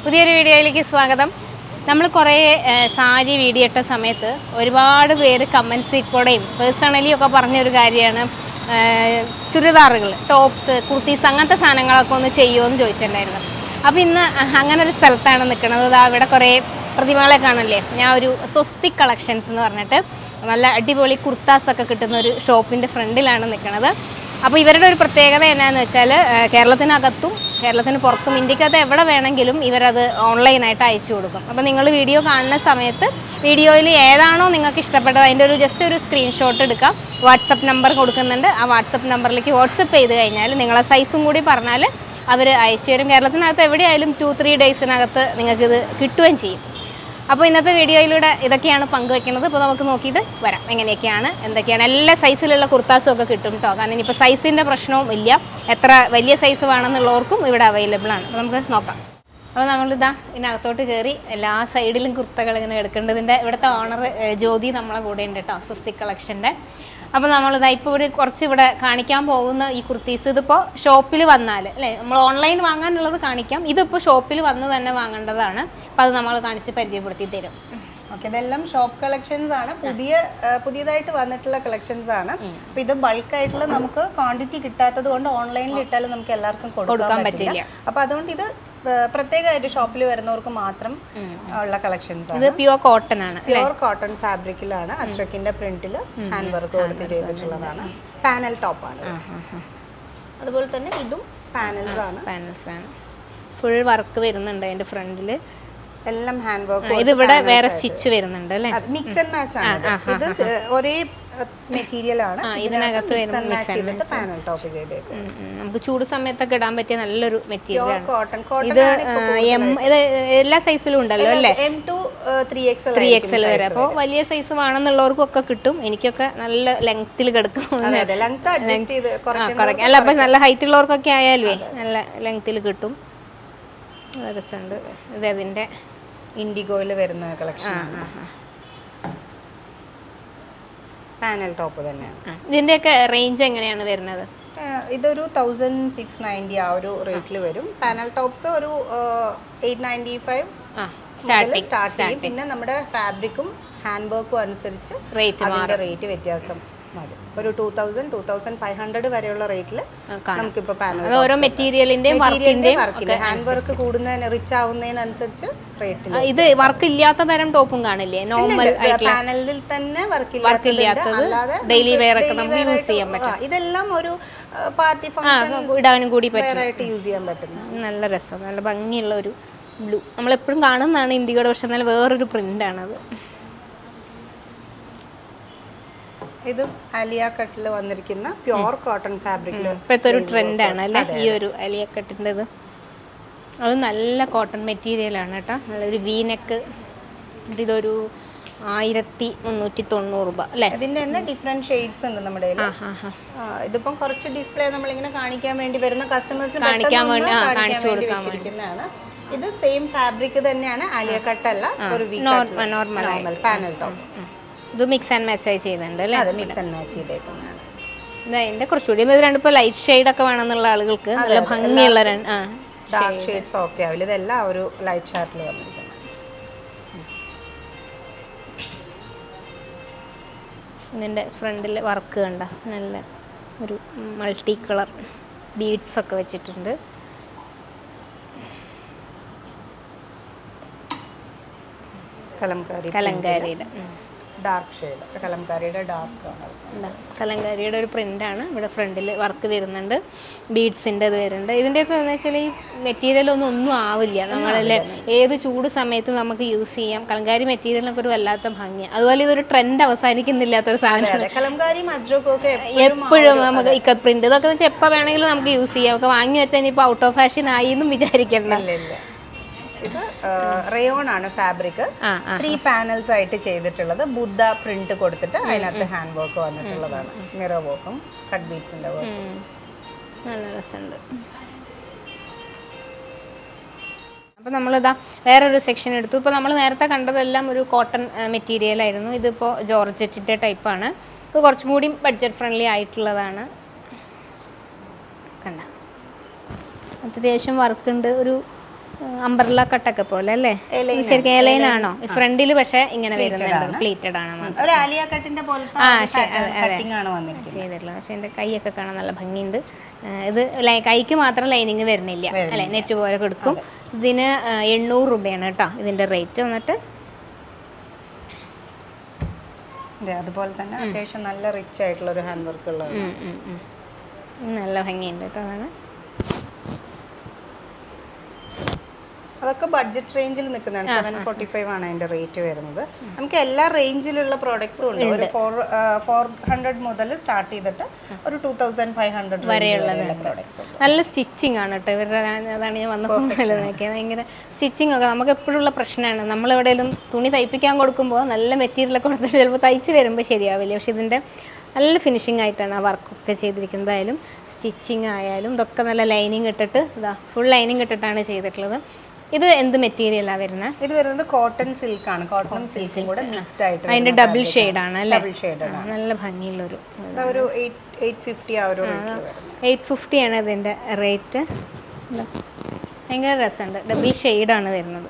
പുതിയൊരു വീഡിയോയിലേക്ക് സ്വാഗതം നമ്മൾ കുറേ ഏഹ്, സാരി വീഡിയോ ഇട്ട സമയത്ത് ഒരുപാട് പേര് കമൻസിൽ കൂടെയും പേഴ്സണലി ഒക്കെ പറഞ്ഞൊരു കാര്യമാണ് ഏഹ്, ചുരിദാറുകൾ ടോപ്സ് കുർത്തീസ് അങ്ങനത്തെ സാധനങ്ങളൊക്കെ ഒന്ന് ചെയ്യുമോ എന്ന് ചോദിച്ചിട്ടുണ്ടായിരുന്നു അപ്പോൾ ഇന്ന് അങ്ങനെ ഒരു സ്ഥലത്താണ് നിൽക്കുന്നത് ദാ ഇവിടെ കുറേ പ്രതിമകളെ കാണില്ലേ ഞാൻ ഒരു സ്വസ്തിക് കളക്ഷൻസ് എന്ന് പറഞ്ഞിട്ട് നല്ല അടിപൊളി കുർത്താസ് ഒക്കെ കിട്ടുന്ന ഒരു ഷോപ്പിൻ്റെ ഫ്രണ്ടിലാണ് നിൽക്കുന്നത് അപ്പോൾ ഇവരുടെ ഒരു പ്രത്യേകത എന്നാന്ന് വെച്ചാൽ കേരളത്തിനകത്തും കേരളത്തിന് പുറത്തും ഇന്ത്യക്കകത്ത് എവിടെ വേണമെങ്കിലും ഇവരത് ഓൺലൈനായിട്ട് അയച്ചു കൊടുക്കും അപ്പോൾ നിങ്ങൾ വീഡിയോ കാണുന്ന സമയത്ത് വീഡിയോയിൽ ഏതാണോ നിങ്ങൾക്ക് ഇഷ്ടപ്പെട്ടത് അതിൻ്റെ ഒരു ജസ്റ്റ് ഒരു സ്ക്രീൻഷോട്ട് എടുക്കാം വാട്സപ്പ് നമ്പർ കൊടുക്കുന്നുണ്ട് ആ വാട്സപ്പ് നമ്പറിലേക്ക് വാട്സപ്പ് ചെയ്ത് കഴിഞ്ഞാൽ നിങ്ങളെ സൈസും കൂടി പറഞ്ഞാൽ അവർ അയച്ചു തരും കേരളത്തിനകത്ത് എവിടെയായാലും ടു ത്രീ ഡേയ്സിനകത്ത് നിങ്ങൾക്കിത് കിട്ടുകയും ചെയ്യും അപ്പോൾ ഇന്നത്തെ വീഡിയോയിലൂടെ ഇതൊക്കെയാണ് പങ്കുവെക്കുന്നത് ഇപ്പോൾ നമുക്ക് നോക്കിയിട്ട് വരാം എങ്ങനെയൊക്കെയാണ് എന്തൊക്കെയാണ് എല്ലാ സൈസിലുള്ള കുർത്താസും ഒക്കെ കിട്ടും കേട്ടോ കാരണം ഇനിയിപ്പോൾ സൈസിൻ്റെ പ്രശ്നവും ഇല്ല എത്ര വലിയ സൈസ് വേണമെന്നുള്ളവർക്കും ഇവിടെ അവൈലബിൾ ആണ് അപ്പോൾ നമുക്ക് നോക്കാം അപ്പോൾ നമ്മളിതാ ഇതിനകത്തോട്ട് കയറി എല്ലാ സൈഡിലും കുർത്തകൾ ഇങ്ങനെ എടുക്കേണ്ടതിൻ്റെ ഇവിടുത്തെ ഓണർ ജ്യോതി നമ്മളെ കൂടെ ഉണ്ട് കേട്ടോ സ്വസ്തിക് കളക്ഷൻ്റെ അപ്പോൾ നമ്മളിതാ ഇപ്പോൾ ഇവിടെ കുറച്ച് ഇവിടെ കാണിക്കാൻ പോകുന്ന ഈ കുർത്തീസ് ഇതിപ്പോൾ ഷോപ്പിൽ വന്നാൽ അല്ലേ നമ്മൾ ഓൺലൈൻ വാങ്ങാനുള്ളത് കാണിക്കാം ഇതിപ്പോൾ ഷോപ്പിൽ വന്ന് തന്നെ വാങ്ങേണ്ടതാണ് അപ്പോൾ അത് നമ്മൾ കാണിച്ച് പരിചയപ്പെടുത്തി തരും ഓക്കെ ഇതെല്ലാം ഷോപ്പ് കളക്ഷൻസ് ആണ് പുതിയ ആ, പുതിയതായിട്ട് വന്നിട്ടുള്ള കളക്ഷൻസ് ആണ് അപ്പൊ ഇത് ബൾക്ക് ആയിട്ടുള്ള നമുക്ക് ക്വാണ്ടിറ്റി കിട്ടാത്തത് കൊണ്ട് ഓൺലൈനിൽ ഇട്ടാലും നമുക്ക് എല്ലാവർക്കും കൊടുക്കാൻ പറ്റില്ല അപ്പൊ അതുകൊണ്ട് ഇത് ആ, പ്രത്യേകമായിട്ട് ഷോപ്പിൽ വരുന്നവർക്ക് മാത്രം ഉള്ള കളക്ഷൻസ് ആണ് ഇത് പ്യുവർ കോട്ടൺ ആണ് പ്യുവർ കോട്ടൺ ഫാബ്രിക്കിലാണ് അച്ഛക്കിന്റെ പ്രിന്റിൽ ഹാൻഡ് വർക്ക് കൊടുത്ത് ചെയ്തിട്ടുള്ളതാണ് പാനൽ ടോപ്പ് ആണ് അതുപോലെ തന്നെ ഇതും പാനൽസ് ആണ് പാനൽസ് ആണ് ഫുൾ വർക്ക് വരുന്നുണ്ട് അതിൻ്റെ ഫ്രണ്ടിൽ എല്ലാം ഹാൻഡ് വർക്ക് ഇത് ഇവിടെ വേറെ സ്റ്റിച്ച് വരുന്നുണ്ട് അല്ലേ മിക്സ് ആൻഡ് മാച്ച് ആണ് ഇത്. ഇത് ഒരേ മെറ്റീരിയൽ ആണ് ഇതിനകത്ത് മിക്സ് ആൻഡ് മാച്ച് ചെയ്തിട്ട് പാനൽ ടോപ്പ് ചെയ്തേക്കും ഉം, ഉം. നമുക്ക് ചൂട് സമയത്തൊക്കെ ഇടാൻ പറ്റിയ നല്ലൊരു മെറ്റീരിയൽ പ്യുവർ കോട്ടൺ കോട്ടൺ ഇത് എം ഇത് എല്ലാ സൈസിലും ഉണ്ടല്ലോ അല്ലേ M to three X three XL വരെ അപ്പോൾ വലിയ സൈസ് വേണമെന്നുള്ളവർക്കും ഒക്കെ കിട്ടും എനിക്കൊക്കെ നല്ല ലെങ്ത്തിൽ കിടക്കും അതെ അതെ ലെങ്ത് അഡ്ജസ്റ്റ് ചെയ്ത് ആ കുറയ്ക്കണം കുറയ്ക്കാം അല്ല അപ്പം നല്ല ഹൈറ്റ് ഉള്ളവർക്കൊക്കെ ആയാലുവേ നല്ല ലെങ്ത്തിൽ കിട്ടും നല്ല രസമുണ്ട് ഇത് അതിൻ്റെ ഇൻഡിഗോയിൽ വരുന്ന കളക്ഷൻ പാനൽ ടോപ്പ് തന്നെയാണ് ആ, ഇതിൻ്റെയൊക്കെ റേഞ്ച് എങ്ങനെയാണ് വരുന്നത് ഏഹ് ഇതൊരു തൗസൻഡ് സിക്സ് നയൻറ്റി ആ ഒരു റേറ്റിൽ വരും പാനൽ ടോപ്സ് ഒരു എയ്റ്റ് നയൻറ്റി ഫൈവ് ആ സ്റ്റാർട്ട് ചെയ്യും പിന്നെ നമ്മുടെ ഫാബ്രിക്കും ഹാൻഡ് വർക്കും അനുസരിച്ച് റേറ്റ് അതിന്റെ റേറ്റ് വ്യത്യാസം വരും ഒരു two thousand two thousand five hundred വരെയുള്ള റേറ്റിൽ നമുക്കിപ്പോൾ പാനൽ അത് ഓരോ മെറ്റീരിയലിൻ്റെയും വർക്കിൻ്റെയും വർക്കിന് ഹാൻഡ് വർക്ക് കൂടുന്നതിന് റിച്ച് ആവുന്നതിനനുസരിച്ച് റേറ്റിൽ ഇത് വർക്ക് ഇല്ലാത്ത തരം ടോപ്പും കാണില്ലേ നോർമൽ പാനലിൽ തന്നെ വർക്ക് വർക്ക് ഇല്ലാത്തത് ഡെയിലി വെയർ ഒക്കെ നമുക്ക് യൂസ് ചെയ്യാൻ പറ്റും ഇതെല്ലാം ഒരു പാർട്ടി ആ ഫംഗ്ഷൻ ഇടാനും കൂടി പറ്റും ആയിട്ട് യൂസ് ചെയ്യാൻ പറ്റുന്ന നല്ല രസം നല്ല ഭംഗിയുള്ള ഒരു ബ്ലൂ നമ്മളെപ്പോഴും കാണുന്നതാണ് ഇന്ത്യയുടെ പക്ഷെ എന്നാൽ വേറൊരു പ്രിൻ്റാണത് ഇത് അലിയ കട്ടിൽ വന്നിരിക്കുന്ന പ്യോർ കോട്ടൺ ഫാബ്രിക്കിൽ ഇപ്പോഴത്തെ ഒരു ട്രെൻഡാണ് അല്ലേ ഈ ഒരു അലിയക്കെട്ടിൻ്റെത് അത് നല്ല കോട്ടൺ മെറ്റീരിയലാണ് കേട്ടോ നല്ലൊരു വീനെക്ക് ഇതൊരു ആയിരത്തി മുന്നൂറ്റി തൊണ്ണൂറ് രൂപ അല്ലേ ഇതിന്റെ തന്നെ ഡിഫറെന്റ് ഷെയ്ഡ്സ് ഉണ്ട് നമ്മുടെ കയ്യില്. ആ ഹാ ആ, ഇതിപ്പം കുറച്ച് ഡിസ്പ്ലേ നമ്മളിങ്ങനെ കാണിക്കാൻ വേണ്ടി വരുന്ന കസ്റ്റമേഴ്സിന് കാണിക്കാൻ വേണ്ടി, ആ, കാണിച്ചു കൊടുക്കാൻ വെച്ചിരിക്കുന്നതാണ് ഇത് സെയിം ഫാബ്രിക് തന്നെയാണ് ആലിയ കട്ടല്ല ഒരു നോർമൽ നോർമൽ പാനൽ ടോപ്പ് ഇത് മിക്സ് ആൻഡ് മാച്ച് ആയി ചെയ്യുന്നുണ്ട് അല്ലേ അത് മിക്സ് ആൻഡ് മാച്ച് ചെയ്തേക്കുന്നതാണ് ഇത് അതിൻ്റെ കുറച്ചുകൂടി ഇത് രണ്ടിപ്പോൾ ലൈറ്റ് ഷെയ്ഡൊക്കെ വേണമെന്നുള്ള ആളുകൾക്ക് നല്ല ഭംഗിയുള്ള രണ്ട് ആ ഡാർക്ക് ഷെയ്ഡ്സ് ഒക്കെ ആവില്ല ഇതെല്ലാം ആ ഒരു ലൈറ്റ് ഷാർട്ടിൽ വന്നിരിക്കുന്നത് ഇതിൻ്റെ ഫ്രണ്ടിൽ വർക്ക് കണ്ട നല്ല ഒരു മൾട്ടി കളർ ബീഡ്സ് ഒക്കെ വെച്ചിട്ടുണ്ട് കലംകാരി കലങ്കാരിയുടെ ഉം. ഡാർക്ക് ഷെയ്ഡ് കലംകാരിയുടെ ഡാർക്ക് ആണ് ഇതാ, കലങ്കാരിയുടെ ഒരു പ്രിൻ്റാണ് ഇവിടെ ഫ്രണ്ടിൽ വർക്ക് വരുന്നുണ്ട് ബീഡ്സിൻ്റെ ഇത് വരുന്നുണ്ട് ഇതിൻ്റെയൊക്കെ എന്ന് വെച്ചാൽ ഈ മെറ്റീരിയൽ ഒന്നും ഒന്നും ആവില്ല നമ്മളല്ലേ ഏത് ചൂട് സമയത്തും നമുക്ക് യൂസ് ചെയ്യാം കലങ്കാരി മെറ്റീരിയലിനൊക്കെ ഒരു വല്ലാത്ത ഭംഗിയാണ് അതുപോലെ ഇതൊരു ട്രെൻഡ് അവസാനിക്കുന്നില്ലാത്തൊരു സാധനമാണ് അതെ കലംകാരി മജ്രോക്കും ഒക്കെ എപ്പോഴും നമുക്ക് ഇക്കത്ത് പ്രിന്റ് ഇതൊക്കെ വെച്ചാൽ എപ്പോൾ വേണമെങ്കിലും നമുക്ക് യൂസ് ചെയ്യാം ഒക്കെ വാങ്ങി വെച്ചാൽ ഇനിയിപ്പോൾ ഔട്ട് ഓഫ് ഫാഷൻ ആയി എന്നും വിചാരിക്കണ്ട ഇല്ല ഇല്ല ഇത് റയോൺ ആണ് ഫാബ്രിക് ആ ആ ത്രീ പാനൽസ് ആയിട്ട് ചെയ്തിട്ടുള്ളത് ബുദ്ധ പ്രിന്റ് കൊടുത്തിട്ട് അതിനകത്ത് ഹാൻഡ് വർക്ക് വന്നിട്ടുള്ളതാണ് മിറർ വർക്കും കട്ട് ബീഡ്സിന്റെ വർക്ക് ഉം. നല്ല രസമുണ്ട് അപ്പോൾ നമ്മളിതാ വേറൊരു സെക്ഷൻ എടുത്തു ഇപ്പോൾ നമ്മൾ നേരത്തെ കണ്ടതെല്ലാം ഒരു കോട്ടൺ മെറ്റീരിയൽ ആയിരുന്നു ഇതിപ്പോൾ ജോർജറ്റിൻ്റെ ടൈപ്പാണ് ഇത് കുറച്ചും കൂടി ബഡ്ജറ്റ് ഫ്രണ്ട്ലി ആയിട്ടുള്ളതാണ് കണ്ട അത്യാവശ്യം വർക്ക് ഉണ്ട് ഒരു അംബർല കട്ടൊക്കെ പോലെ അല്ലേ Align ശരിക്കും എലൈനാണോ ഫ്രണ്ടിൽ പക്ഷേ ഇങ്ങനെ വരുന്നുണ്ട് പ്ലീറ്റഡ് ആണ് മാത്രം ഒരു ആലിയ കട്ടിന്റെ പോലത്തെ കട്ടിംഗ് ആണ് വന്നിരിക്കുന്നത് ചെയ്തിട്ടുള്ളത് പക്ഷെ എൻ്റെ കൈയൊക്കെ കാണാൻ നല്ല ഭംഗിയുണ്ട് ആ, ഇത് ലൈ- കൈക്ക് മാത്രം ലൈനിങ് വരുന്നില്ല അല്ലെ നെറ്റ് പോലെ കൊടുക്കും ഇതിന് ആ, എണ്ണൂറ് രൂപയാണ് കേട്ടോ ഇതിൻ്റെ റേറ്റ് വന്നിട്ട് അതെ അതുപോലെ തന്നെ അത്യാവശ്യം നല്ല റിച്ച് ആയിട്ടുള്ള ഒരു ഹാൻഡ് വർക്ക് ഉള്ളത് ഉം, ഉം, ഉം. നല്ല ഭംഗിയുണ്ട് കേട്ടോ അതാണ് അതൊക്കെ ബഡ്ജറ്റ് റേഞ്ചിൽ നിൽക്കുന്നതാണ് സെവൻ ഫോർട്ടി ഫൈവ് ആണ് അതിന്റെ റേറ്റ് വരുന്നത് നമുക്ക് എല്ലാ റേഞ്ചിലുള്ള പ്രോഡക്ട്സും ഉണ്ട് ഒരു ഫോർ ഫോർ ഹൺഡ്രഡ് മുതൽ സ്റ്റാർട്ട് ചെയ്തിട്ട് ഒരു ടൂ തൗസൻഡ് ഫൈവ് ഹൺഡ്രഡ് വരെയുള്ള പ്രോഡക്ട്സ് നല്ല സ്റ്റിച്ചിങ് ആണ് കേട്ടോ ഇവരുടെ അതാണ് ഞാൻ വന്നപ്പോൾ നോക്കിയത് ഭയങ്കര സ്റ്റിച്ചിങ് ഒക്കെ നമുക്ക് എപ്പോഴുള്ള പ്രശ്നമാണ് നമ്മൾ എവിടെയെങ്കിലും തുണി തയ്പ്പിക്കാൻ കൊടുക്കുമ്പോൾ നല്ല മെറ്റീരിയലൊക്കെ കൊടുത്തിട്ട് ചിലപ്പോൾ തയ്ച്ച് വരുമ്പോൾ ശരിയാവില്ല പക്ഷെ ഇതിൻ്റെ നല്ല ഫിനിഷിംഗ് ആയിട്ടാണ് ആ വർക്കൊക്കെ ചെയ്തിരിക്കുന്നത് ആയാലും സ്റ്റിച്ചിങ് ആയാലും ഇതൊക്കെ നല്ല ലൈനിങ് ഇട്ടിട്ട് ഇതാ ഫുൾ ലൈനിങ് ഇട്ടിട്ടാണ് ചെയ്തിട്ടുള്ളത് ഇത് എന്ത് മെറ്റീരിയലാണ് വരുന്നത് ഇത് വരുന്നത് കോട്ടൺ സിൽക്ക് ആണ് കോട്ടണും സിൽക്കും കൂടെ മിക്സ്ഡ് ആയിട്ട് അതിൻ്റെ ഡബിൾ ഷെയ്ഡാണ് അല്ലേ ഡബിൾ ഷെയ്ഡ് ആ, നല്ല ഭംഗിയുള്ളൊരു ഇത് ഒരു എയ്റ്റ് എയ്റ്റ് ഫിഫ്റ്റി ആ ഒരു റേറ്റിൽ വരുന്നത് എയ്റ്റ് ഫിഫ്റ്റിയാണ് ഇതിൻ്റെ റേറ്റ് ഭയങ്കര രസമുണ്ട് ഡബിൾ ഷെയ്ഡാണ് വരുന്നത്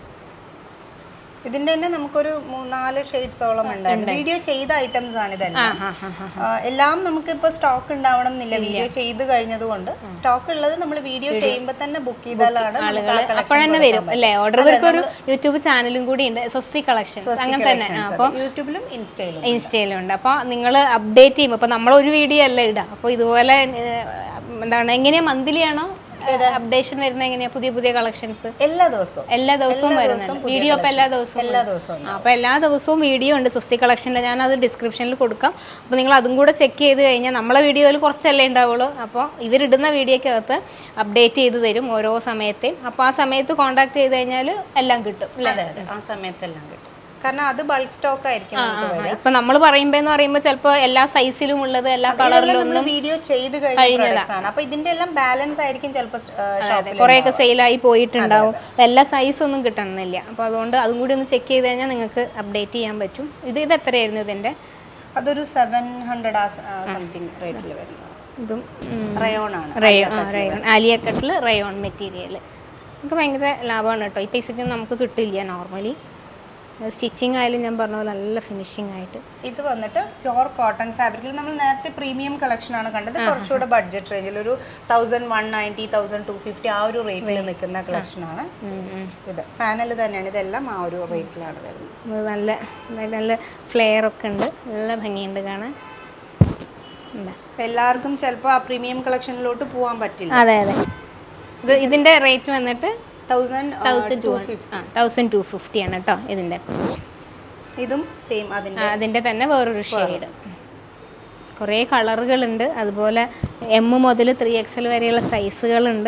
ഇതിന്റെ തന്നെ നമുക്കൊരു മൂ- നാല് ഷെയ്ഡ്സോളം ഉണ്ടായിരുന്നു വീഡിയോ ചെയ്ത ഐറ്റംസ് ആണ് ഇതെല്ലാം ആ ഹാ ഹാ ആ, എല്ലാം നമുക്ക് ഇപ്പൊ സ്റ്റോക്ക് ഉണ്ടാവണം എന്നില്ല വീഡിയോ ചെയ്ത് കഴിഞ്ഞത് കൊണ്ട് സ്റ്റോക്ക് ഉള്ളത് നമ്മൾ വീഡിയോ ചെയ്യുമ്പോൾ തന്നെ ബുക്ക് ചെയ്താലാണ് നമുക്ക് ആ collection അപ്പോഴന്നെ വരും അല്ലേ ഓർഡർ ഇവർക്ക് ഒരു യൂട്യൂബ് ചാനലും കൂടി ഉണ്ട് സ്വസ്തി കളക്ഷൻസ് അങ്ങനെ തന്നെ ആ, അപ്പോൾ യൂട്യൂബിലും ഇൻസ്റ്റയിലും ഇൻസ്റ്റയിലും ഉണ്ട് അപ്പോൾ നിങ്ങൾ അപ്ഡേറ്റ് ചെയ്യുമ്പോൾ ഇപ്പോൾ നമ്മൾ ഒരു വീഡിയോ അല്ല ഇടുക അപ്പോൾ ഇതുപോലെ ഏഹ്, എന്താണ് എങ്ങനെയാ മന്ത്ലി ആണോ അപ്ഡേഷൻ വരുന്ന എങ്ങനെയാ പുതിയ പുതിയ കളക്ഷൻസ് എല്ലാ ദിവസവും എല്ലാ ദിവസവും വരുന്നുണ്ട് വീഡിയോ അപ്പോൾ എല്ലാ ദിവസവും എല്ലാ ദിവസവും അപ്പോൾ എല്ലാ ദിവസവും വീഡിയോ ഉണ്ട് സുസ്തി കളക്ഷനിൽ ഞാൻ അത് ഡിസ്ക്രിപ്ഷനിൽ കൊടുക്കാം അപ്പോൾ നിങ്ങൾ അതും കൂടെ ചെക്ക് ചെയ്ത് കഴിഞ്ഞാൽ നമ്മളെ വീഡിയോയിൽ കുറച്ചല്ലേ ഉണ്ടാവുള്ളൂ അപ്പോൾ ഇവരിടുന്ന വീഡിയോക്കകത്ത് അപ്ഡേറ്റ് ചെയ്ത് തരും ഓരോ സമയത്തെയും അപ്പോൾ ആ സമയത്ത് കോൺടാക്ട് ചെയ്ത് കഴിഞ്ഞാൽ എല്ലാം കിട്ടും അല്ലേ അതെ അതെ ആ സമയത്തെല്ലാം കിട്ടും കാരണം അത് ബൾക്ക് സ്റ്റോക്ക് ആയിരിക്കും നമുക്ക് വരിക. ഇപ്പൊ നമ്മൾ പറയുമ്പോ എന്ന് പറയുമ്പോൾ ചിലപ്പോൾ എല്ലാ സൈസിലും ഉള്ളത് എല്ലാ കളറിലും ഇതെല്ലാം നമ്മള് വീഡിയോ ചെയ്ത് കഴിഞ്ഞ products ആണ് അപ്പൊ ഇതിന്റെ എല്ലാം ബാലൻസ് ആയിരിക്കും ചിലപ്പോൾ ഷോപ്പിൽ കുറേയൊക്കെ സെയിലായി പോയിട്ടുണ്ടാവും അപ്പൊ എല്ലാ സൈസൊന്നും കിട്ടണമെന്നില്ല അപ്പോൾ അതുകൊണ്ട് അതും കൂടി ഒന്ന് ചെക്ക് ചെയ്ത് കഴിഞ്ഞാൽ നിങ്ങൾക്ക് അപ്ഡേറ്റ് ചെയ്യാൻ പറ്റും ഇത് ഇത് എത്രയായിരുന്നു ഇതിന്റെ അതൊരു സെവൻ ഹൺഡ്രഡ് ആ സംതിങ് റേറ്റിൽ വരുന്നത് ഇതും റയോൺ ആണ് റയോൺ ആ റയോൺ ആലിയക്കട്ടിൽ റയോൺ മെറ്റീരിയൽ നമുക്ക് ഭയങ്കര ലാഭമാണ് കേട്ടോ ഈ പൈസയ്ക്ക് നമുക്ക് കിട്ടില്ല നോർമലി സ്റ്റിച്ചിങ് ആയാലും ഞാൻ പറഞ്ഞ പോലെ നല്ല ഫിനിഷിംഗ് ആയിട്ട് ഇത് വന്നിട്ട് പ്യുവർ കോട്ടൺ ഫാബ്രിക്കിൽ നമ്മൾ നേരത്തെ പ്രീമിയം കളക്ഷൻ ആണ് കണ്ടത് കുറച്ചുകൂടെ ബഡ്ജറ്റ് റേഞ്ചിൽ ഒരു thousand one ninety thousand two fifty ആ ഒരു റേറ്റിൽ നിൽക്കുന്ന കളക്ഷൻ ആണ് ഉം, ഉം. ഇത് പാനൽ തന്നെയാണ് ഇതെല്ലാം ആ ഒരു റേറ്റിലാണ് വരുന്നത് ഇത് നല്ല നല്ല ഫ്ലെയർ ഒക്കെ ഉണ്ട് നല്ല ഭംഗിയുണ്ട് കാണാൻ എന്താ അപ്പൊ എല്ലാവർക്കും ചിലപ്പോൾ ആ പ്രീമിയം കളക്ഷനിലോട്ട് പോകാൻ പറ്റില്ല അതെ അതെ ഇത് ഇതിൻ്റെ റേറ്റ് വന്നിട്ട് തൗസൻഡ് തൗസൻഡ് ടു ആ തൗസൻഡ് ടു ഫിഫ്റ്റി ആണ് കേട്ടോ ഇതിൻ്റെ ഇതും സെയിം അതിന്റെ ആ, അതിൻ്റെ തന്നെ വേറൊരു ഷെയ്ഡ് കുറേ കളറുകളുണ്ട് അതുപോലെ എം മുതൽ ത്രീ എക്സൽ വരെയുള്ള സൈസുകളുണ്ട്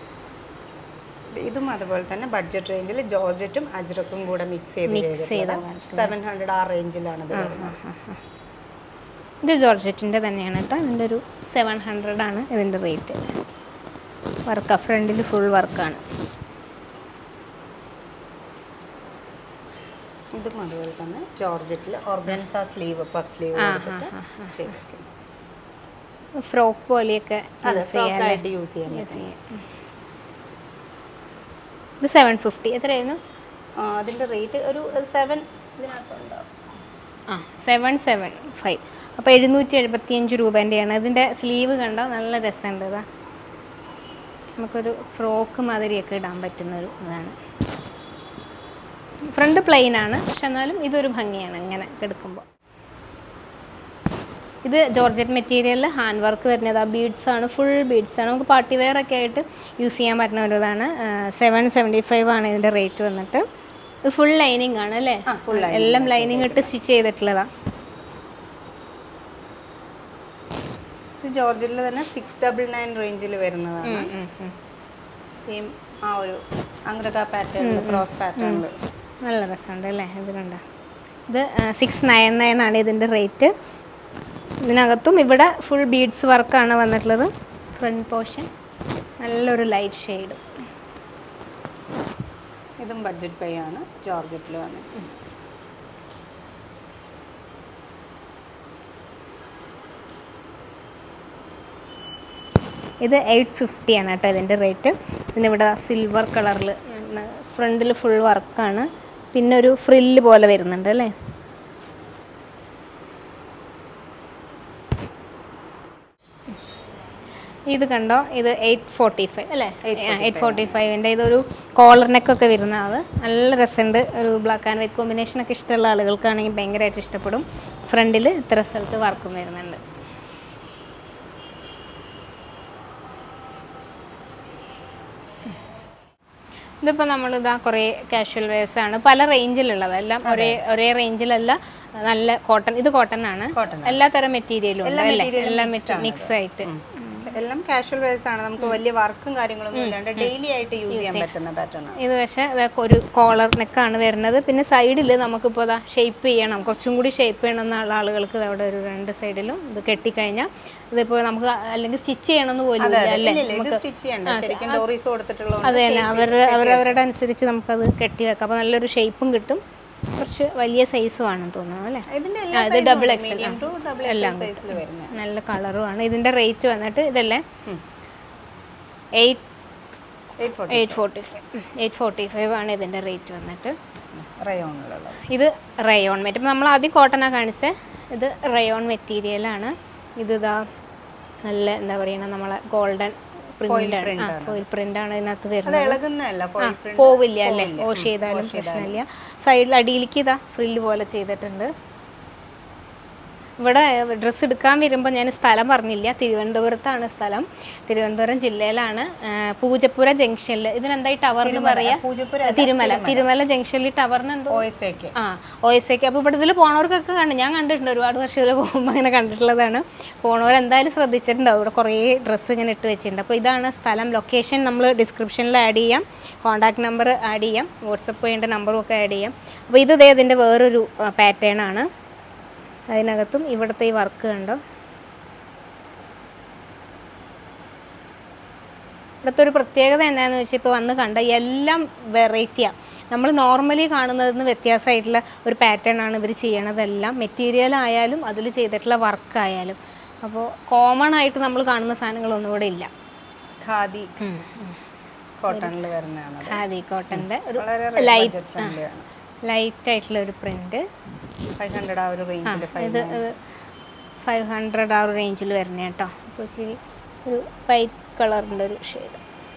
ഇതും അതുപോലെ തന്നെ ബഡ്ജറ്റ് റേഞ്ചിൽ ജോർജറ്റും അജ്രക്കും കൂടെ മിക്സ് ചെയ്ത് ചെയ്ത സെവൻ ഹൺഡ്രഡ് ആ റേഞ്ചിലാണ് ഇത് വരുന്നത്. ഇത് ജോർജറ്റിൻ്റെ തന്നെയാണ് കേട്ടോ ഇതിൻ്റെ ഒരു സെവൻ ഹൺഡ്രഡ് ആണ് ഇതിൻ്റെ റേറ്റ് വർക്കാ ഫ്രണ്ടിൽ ഫുൾ വർക്കാണ് ഇതും അതുപോലെ തന്നെ ജോർജറ്റിൽ ഓർഗൻസ സ്ലീവ് പഫ് സ്ലീവ് ചെയ്തിരിക്കുന്നു ഫ്രോക്ക് പോലെയൊക്കെ അതെ യൂസ് ചെയ്യാം ഫ്രോക്ക് ആയിട്ട് യൂസ് ചെയ്യാൻ യൂസ് പറ്റും ചെയ്യാം ഇത് സെവൻ ഫിഫ്റ്റി എത്രയായിരുന്നു ആ, അതിന്റെ റേറ്റ് ഒരു സെവൻ ഇതിനകത്തുണ്ടാവും ആ സെവൻ സെവൻ ഫൈവ് അപ്പോൾ എഴുന്നൂറ്റി എഴുപത്തിയഞ്ച് രൂപേൻ്റെയാണ് ഇതിൻ്റെ സ്ലീവ് കണ്ടോ നല്ല രസമുണ്ട് ഇതാ നമുക്കൊരു ഫ്രോക്ക് മാതിരിയൊക്കെ ഇടാൻ പറ്റുന്നൊരു ഇതാണ് ഫ്രണ്ട് പ്ലെയിൻ ആണ് പക്ഷെ എന്നാലും ഇതൊരു ഭംഗിയാണ് ഇങ്ങനെ എടുക്കുമ്പോൾ ഇത് ജോർജറ്റ് മെറ്റീരിയലിൽ ഹാൻഡ് വർക്ക് വരുന്നത് ആ ബീഡ്സ് ആണ് ഫുൾ ബീഡ്സ് ആണ് നമുക്ക് പാർട്ടി വെയർ ഒക്കെ ആയിട്ട് യൂസ് ചെയ്യാൻ പറ്റുന്ന ഒരു ഇതാണ് സെവൻ സെവൻറ്റി ഫൈവ് ആണ് ഇതിൻ്റെ റേറ്റ് വന്നിട്ട് ഇത് ഫുൾ ലൈനിങ് ആണ് അല്ലേ ആ, full lining എല്ലാം ലൈനിങ് ഇട്ട് സ്റ്റിച്ച് ചെയ്തിട്ടുള്ളതാണ് ഇത് ജോർജറ്റിൽ തന്നെ സിക്സ് ഡബിൾ നയൻ റേഞ്ചിൽ വരുന്നതാണ് സെയിം ആ ഒരു അങ്ക്രക പാറ്റേണിൽ ക്രോസ് പാറ്റേണിൽ നല്ല രസമുണ്ട് അല്ലേ ഇത് കണ്ട ഇത് സിക്സ് നയൻ നയൻ ആണ് ഇതിൻ്റെ റേറ്റ് ഇതിനകത്തും ഇവിടെ ഫുൾ ബീഡ്സ് വർക്കാണ് വന്നിട്ടുള്ളത് ഫ്രണ്ട് പോർഷൻ നല്ലൊരു ലൈറ്റ് ഷെയ്ഡ് ഇതും ബഡ്ജറ്റ് പേ ആണ് ജോർജറ്റിൽ വന്നിട്ട് ഇത് എയ്റ്റ് ഫിഫ്റ്റി ആണ് കേട്ടോ ഇതിൻ്റെ റേറ്റ് പിന്നെ ഇവിടെ സിൽവർ കളറിൽ ഫ്രണ്ടിൽ ഫുൾ വർക്കാണ് പിന്നെ ഒരു ഫ്രില്ല് പോലെ വരുന്നുണ്ട് അല്ലേ ഇത് കണ്ടോ ഇത് എയ്റ്റ് ഫോർട്ടി ഫൈവ് അല്ലേ എയ്റ്റ് ഫോർട്ടി ഫൈവിൻ്റെ ഇതൊരു കോളർ നെക്കൊക്കെ വരുന്ന അത് നല്ല രസമുണ്ട് ഒരു ബ്ലാക്ക് ആൻഡ് വൈറ്റ് കോമ്പിനേഷനൊക്കെ ഇഷ്ടമുള്ള ആളുകൾക്കാണെങ്കിൽ ഭയങ്കരമായിട്ട് ഇഷ്ടപ്പെടും ഫ്രണ്ടിൽ ഇത്ര സ്ഥലത്ത് വർക്കും വരുന്നുണ്ട് ഇതിപ്പോൾ നമ്മളിതാ കുറേ കാഷ്വൽ വെയർസ് ആണ് പല റേഞ്ചിലുള്ളത് എല്ലാം ഒരേ ഒരേ റേഞ്ചിലല്ല നല്ല കോട്ടൺ ഇത് കോട്ടൺ ആണ് Cotton എല്ലാ തരം മെറ്റീരിയലും ഉണ്ട് അല്ലേ material എല്ലാം mixed ആണ് മിക്സ് ആയിട്ട് എല്ലാം കാഷ്വൽ വെയർസ് ആണ് നമുക്ക് വലിയ വർക്കും കാര്യങ്ങളൊന്നും ഇല്ലാണ്ട് ഡെയിലി ആയിട്ട് യൂസ് ചെയ്യാൻ പറ്റുന്ന പാറ്റേൺ ആണ് ഇത് പക്ഷേ ഇതൊക്കെ ഒരു കോളർ നെക്കാണ് വരുന്നത് പിന്നെ സൈഡിൽ നമുക്കിപ്പോൾ ഇതാ ഷേപ്പ് ചെയ്യണം കുറച്ചും കൂടി ഷേപ്പ് ചെയ്യണം എന്നുള്ള ആളുകൾക്ക് ഇത് അവിടെ ഒരു രണ്ട് സൈഡിലും ഇത് കെട്ടിക്കഴിഞ്ഞാൽ ഇതിപ്പോൾ നമുക്ക് അല്ലെങ്കിൽ സ്റ്റിച്ച് ചെയ്യണമെന്ന് പോലും ഇല്ല അല്ലേ ഇല്ല, ഇത് സ്റ്റിച്ച് ചെയ്യണ്ട ശരിക്കും ഡോറീസ് കൊടുത്തിട്ടുള്ള അതെ തന്നെ അവർ അവരവരുടെ അനുസരിച്ച് നമുക്കത് കെട്ടി വെക്കാം അപ്പോൾ നല്ലൊരു ഷേപ്പും കിട്ടും കുറച്ച് വലിയ സൈസും ആണെന്ന് തോന്നുന്നു അല്ലേ ഇതിന്റെ ആ, ഇത് double XL medium to double XL സൈസിൽ വരുന്നത് നല്ല കളറുമാണ് ഇതിൻ്റെ റേറ്റ് വന്നിട്ട് ഇതല്ലേ eight eight forty eight forty five eight forty five ആണ് ഇതിൻ്റെ റേറ്റ് വന്നിട്ട് റയോണിലുള്ളത് ഇത് റയോൺ മെറ്റീരിയൽ നമ്മൾ ആദ്യം കോട്ടനാണ് കാണിച്ചത് ഇത് റയോൺ മെറ്റീരിയലാണ് ഇത് ഇതാ നല്ല എന്താ പറയുക നമ്മളെ ഗോൾഡൻ പ്രിൻ്റാണ് ആ ഫോയിൽ പ്രിൻ്റാണ് ഇതിനകത്ത് അത് വരുന്നത് ഇളകുന്നതല്ല foil print. പോവില്ല അല്ലേ വാഷ് ചെയ്താലും പ്രശ്നമില്ല സൈഡിൽ അടിയിലേക്ക് ഇതാ ഫ്രില്ല് പോലെ ചെയ്തിട്ടുണ്ട് ഇവിടെ ഡ്രസ്സ് എടുക്കാൻ വരുമ്പോൾ ഞാൻ സ്ഥലം പറഞ്ഞില്ല തിരുവനന്തപുരത്താണ് സ്ഥലം തിരുവനന്തപുരം ജില്ലയിലാണ് ആ, പൂജപ്പുര ജംഗ്ഷനിൽ ഇതിനെന്തായി ടവറിന് പറയാ പൂജപ്പുര തിരുമല തിരുമല ജംഗ്ഷനിൽ ടവറിന് എന്തോ ഓയസേക്ക് ആ ഒ എസ് ഒക്കെ അപ്പോൾ ഇവിടെ ഇതിൽ പോണവർക്കൊക്കെ കണ്ടു ഞാൻ കണ്ടിട്ടുണ്ട് ഒരുപാട് വർഷം ഇതിൽ പോകുമ്പോൾ അങ്ങനെ കണ്ടിട്ടുള്ളതാണ് പോണവർ എന്തായാലും ശ്രദ്ധിച്ചിട്ടുണ്ടാവും ഇവിടെ കുറേ ഡ്രസ്സ് ഇങ്ങനെ ഇട്ട് വെച്ചിട്ടുണ്ട് അപ്പോൾ ഇതാണ് സ്ഥലം ലൊക്കേഷൻ നമ്മൾ ഡിസ്ക്രിപ്ഷനിൽ ആഡ് ചെയ്യാം കോൺടാക്ട് നമ്പർ ആഡ് ചെയ്യാം വാട്സപ്പ് ചെയ്യേണ്ട നമ്പറും ഒക്കെ ആഡ് ചെയ്യാം അപ്പോൾ ഇത് ദേ ഇതിൻ്റെ വേറൊരു പാറ്റേൺ ആണ് അതിനകത്തും ഇവിടുത്തെ ഈ വർക്ക് കണ്ടോ ഇവിടുത്തെ ഒരു പ്രത്യേകത എന്താണെന്ന് വെച്ചാൽ ഇപ്പോൾ വന്ന് കണ്ട എല്ലാം വെറൈറ്റിയാണ് നമ്മൾ നോർമലി കാണുന്നതിൽ നിന്ന് വ്യത്യാസമായിട്ടുള്ള ഒരു പാറ്റേൺ ആണ് ഇവർ ചെയ്യണതെല്ലാം മെറ്റീരിയൽ ആയാലും അതിൽ ചെയ്തിട്ടുള്ള വർക്ക് ആയാലും അപ്പോൾ കോമൺ ആയിട്ട് നമ്മൾ കാണുന്ന സാധനങ്ങളൊന്നും ഇവിടെ ഇല്ല ഖാദി കോട്ടണിൽ വരുന്നതാണ് ഖാദി കോട്ടൻ്റെ ഒരു വളരെ ലൈറ്റ് ബഡ്ജറ്റ് ഫ്രണ്ട്ലി ആണ് ലൈറ്റ് ആയിട്ടുള്ള ഒരു പ്രിൻറ്റ് ഫൈവ് ഹൺഡ്രഡ് ആ ഒരു റേഞ്ചിൽ ഇത് ഫൈവ് ഹൺഡ്രഡ് ആ ഒരു റേഞ്ചിൽ വരുന്ന കേട്ടോ അപ്പോൾ ഇച്ചിരി ഒരു വൈറ്റ് കളറിൻ്റെ ഒരു ഷെയ്ഡ്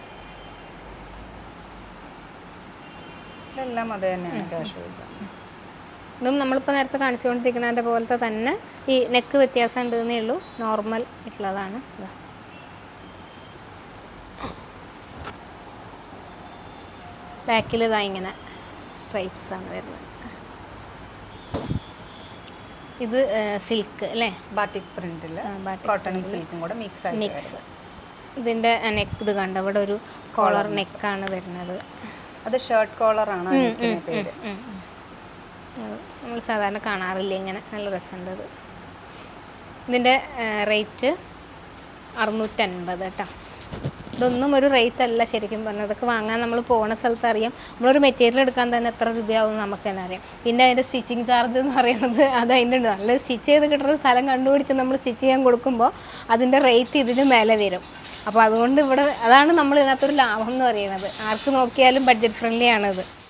ഇതെല്ലാം അത് തന്നെയാണ് കാഷ്വൽസ് ഇതും നമ്മളിപ്പോൾ നേരത്തെ കാണിച്ചുകൊണ്ടിരിക്കുന്നതിൻ്റെ പോലത്തെ തന്നെ ഈ നെക്ക് വ്യത്യാസം ഉണ്ടെന്നേ ഉള്ളൂ നോർമൽ ആയിട്ടുള്ളതാണ് ഇതാ. ബാക്കിൽ ഇതാ ഇങ്ങനെ സ്ട്രൈപ്സ് ആണ് വരുന്നത് ഇത് സിൽക്ക് അല്ലേ ബാട്ടിക് പ്രിന്റിൽ ബാട്ടിക് കോട്ടണും സിൽക്കും കൂടെ മിക്സ് ആയി മിക്സ് ഇതിൻ്റെ നെക്ക് ഇത് കണ്ട ഇവിടെ ഒരു കോളർ നെക്കാണ് വരുന്നത് അത് ഷർട്ട് കോളർ ആണ് ആ neck-ന് പേര് നമ്മൾ സാധാരണ കാണാറില്ല ഇങ്ങനെ നല്ല രസമുണ്ട് ഇത് ഇതിൻ്റെ റേറ്റ് അറുന്നൂറ്റൻപത് കേട്ടോ ഇതൊന്നും ഒരു റേറ്റ് അല്ല ശരിക്കും പറഞ്ഞാൽ ഇതൊക്കെ വാങ്ങാൻ നമ്മൾ പോകുന്ന സ്ഥലത്ത് അറിയാം നമ്മളൊരു മെറ്റീരിയൽ എടുക്കാൻ തന്നെ എത്ര രൂപയാവും നമുക്ക് തന്നെ അറിയാം പിന്നെ അതിൻ്റെ സ്റ്റിച്ചിങ് ചാർജ് എന്ന് പറയുന്നത് അത് അതിൻ്റെ ഉണ്ട് നല്ല സ്റ്റിച്ച് ചെയ്ത് കിട്ടുന്ന സ്ഥലം കണ്ടുപിടിച്ച് നമ്മൾ സ്റ്റിച്ച് ചെയ്യാൻ കൊടുക്കുമ്പോൾ അതിൻ്റെ റേറ്റ് ഇതിന് മേലെ വരും അപ്പോൾ അതുകൊണ്ട് ഇവിടെ അതാണ് നമ്മൾ ഇതിനകത്തൊരു ലാഭം എന്ന് പറയുന്നത് ആർക്ക് നോക്കിയാലും ബഡ്ജറ്റ് ഫ്രണ്ട്ലി ആണത്